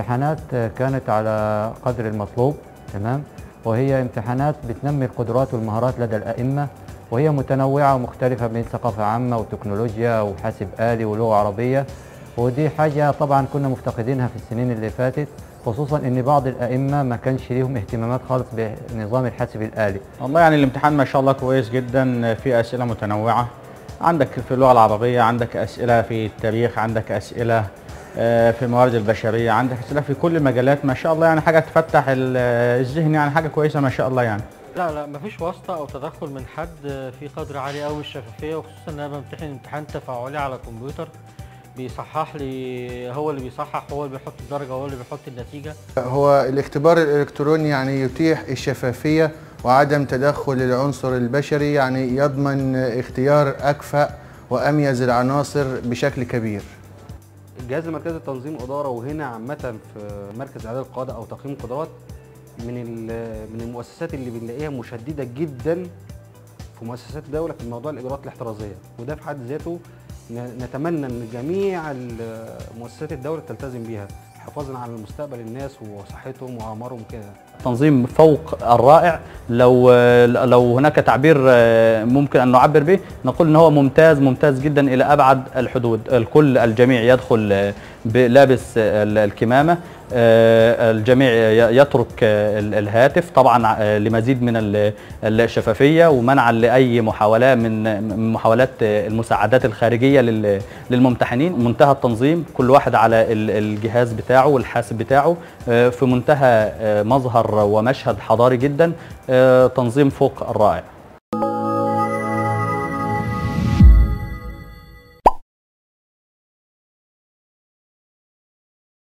الامتحانات كانت على قدر المطلوب تمام وهي امتحانات بتنمي القدرات والمهارات لدى الأئمة وهي متنوعة ومختلفة بين ثقافة عامة وتكنولوجيا وحاسب آلي ولغة عربية ودي حاجة طبعا كنا مفتقدينها في السنين اللي فاتت خصوصا ان بعض الائمه ما كانش ليهم اهتمامات خالص بنظام الحاسب الالي والله يعني الامتحان ما شاء الله كويس جدا في اسئله متنوعه عندك في اللغه العربيه عندك اسئله في التاريخ عندك اسئله آه، في الموارد البشريه عندك اسئله في كل المجالات ما شاء الله يعني حاجه تفتح ال- الذهن يعني حاجه كويسه ما شاء الله يعني لا لا مفيش واسطة أو تدخل من حد في قدر عالي أوي من الشفافية وخصوصا إن أنا بمتحن امتحان تفاعلي على الكمبيوتر بيصحح لي هو اللي بيصحح هو اللي بيحط الدرجة هو اللي بيحط النتيجة هو الاختبار الإلكتروني يعني يتيح الشفافية وعدم تدخل العنصر البشري يعني يضمن اختيار أكفأ وأميز العناصر بشكل كبير الجهاز المركزي لتنظيم اداره وهنا عامه في مركز اعداد القاده او تقييم القدرات من ال- من المؤسسات اللي بنلاقيها مشدده جدا في مؤسسات الدوله في موضوع الاجراءات الاحترازيه وده في حد ذاته ن- نتمنى ان جميع ال- مؤسسات الدوله تلتزم بيها حفاظا على مستقبل الناس وصحتهم واعمارهم كده تنظيم فوق الرائع لو لو هناك تعبير ممكن ان نعبر به نقول ان هو ممتاز ممتاز جدا الى ابعد الحدود الكل الجميع يدخل لابس الكمامه الجميع يترك الهاتف طبعا لمزيد من الشفافيه ومنعا لاي محاولات من محاولات المساعدات الخارجيه للممتحنين منتهى التنظيم كل واحد على الجهاز بتاعه والحاسب بتاعه في منتهى مظهر ومشهد حضاري جدا تنظيم فوق الرائع